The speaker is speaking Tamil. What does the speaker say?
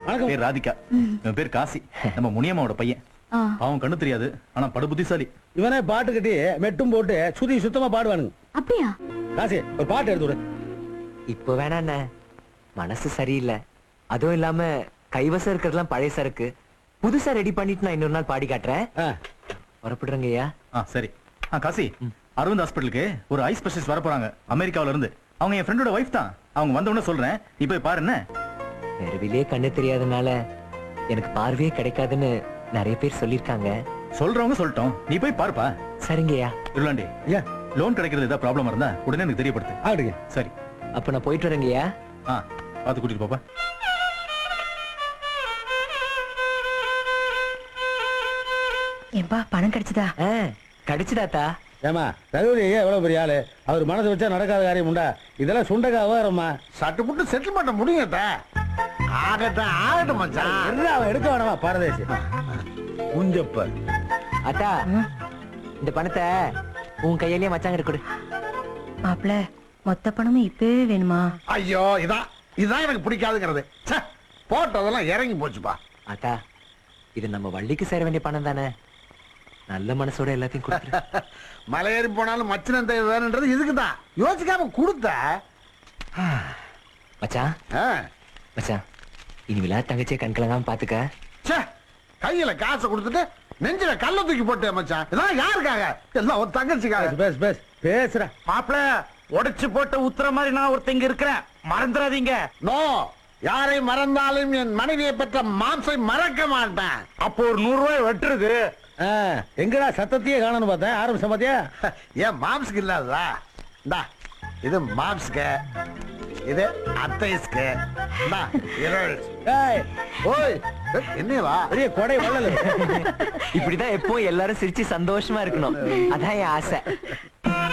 வணக்கம். பேர் ராதிகா இவன் பேர் காசி நம்ம முனியம்மாவோட பையன் ஆ. அவன் கண்ணு தெரியாது ஆனா படு புத்திசாலி இவனே பாட்டு கட்டி மெட்டும் போட்டு சுதி சுத்தமா பாடுவானுங்க அப்படியா காசி ஒரு பாட்டு எடுத்து விடு இப்போ வேணாண்ணே மனசு சரியில்லை அதுவும் இல்லாம கைவசம் இருக்கிறதுலாம் பழைய சரக்கு புதுசா ரெடி பண்ணிட்டு நான் இன்னொரு நாள் பாடி காட்டுறேன் ஆ, புறப்படுறேங்க ஐயா ஆ சரி ஆ காசி அரவிந்த் ஹாஸ்பிட்டலுக்கு ஒரு ஐ ஸ்பெஷலிஸ்ட் வர போறாங்க அமெரிக்காவுல இருந்து அவங்க என் ஃப்ரெண்டோட ஒய்ஃப் தான் அவங்க வந்த உடனே சொல்றேன் நீ போய் பாரு என்ன தெருவிலே கண்ணு தெரியாதனால எனக்கு பார்வையே கிடைக்காதுன்னு நிறைய பேர் சொல்லியிருக்காங்க சொல்றவங்க சொல்லிட்டோம் நீ போய் பாருப்பா சரிங்கய்யா இருளாண்டி ஐயா லோன் கிடைக்கிறது ஏதாவது ப்ராப்ளம் இருந்தா உடனே எனக்கு தெரியப்படுத்து ஆடுங்க சரி அப்ப நான் போயிட்டு வரேங்கய்யா ஆ பார்த்து கூட்டிட்டு போப்பா ஏன்பா பணம் கிடைச்சதா ஆ, கிடைச்சுதாத்தா ஏமா ரகுவதி ஐயா எவ்வளவு பெரிய ஆளு அவர் மனசு வச்சா நடக்காத காரியம் உண்டா இதெல்லாம் சுண்டக்கா வேறம்மா சட்டு புட்டு செட்டில் பண்ண முடியுங்கட்ட ஆகட்டும் ஆகட்டும் மச்சான் என்ன அவன் எடுக்க வேணாமா பாரதேசி குஞ்சப்ப அத்தா இந்த பணத்தை உன் கையிலேயே மச்சாங்க கொடு மாப்பிள மொத்த பணமும் இப்பவே வேணுமா ஐயோ இதான் இதான் எனக்கு பிடிக்காதுங்கிறது ச்சே, போட்டதெல்லாம் இறங்கி போச்சுப்பா அத்தா இது நம்ம வள்ளிக்கு சேர வேண்டிய பணம் தானே நல்ல மனசோட எல்லாத்தையும் கொடுத்துரு மலையேறி போனாலும் மச்சினன் தேவை வேணுன்றது இதுக்கு தான் யோசிக்காம கொடுத்த மச்சான் ஆ, மச்சான் இனிமேலா தங்கச்சியை கண்கலங்காம பாத்துக்க ச்சே, கையில காசை கொடுத்துட்டு நெஞ்சில கல்ல தூக்கி போட்டு மச்சான் இதெல்லாம் யாருக்காக எல்லாம் ஒரு தங்கச்சிக்காக பேஸ் பேஸ் பேசுற மாப்பிள உடைச்சு போட்ட உத்தர மாதிரி நான் ஒருத்தங்க இருக்கிறேன் மறந்துடாதீங்க நோ யாரை மறந்தாலும் என் மனைவியை பெற்ற மாம்சை மறக்க மாட்டேன் அப்போ ஒரு நூறு ரூபாய் வெட்டுருக்கு ஆ, எங்கடா சத்தத்தையே காணணும் பார்த்தேன் ஆரம்பிச்ச பாத்தியா ஏன் மாம்ஸ்க்கு இல்லாததா இந்தா இது மாம்ஸ்க்கு இது அத்தைஸ்க்கு இந்தா இருள் ஏய், ஓய் என்னவா பெரிய கொடை வள்ளல் இப்படிதான் எப்பவும் எல்லாரும் சிரிச்சு சந்தோஷமா இருக்கணும் அதான் என் ஆசை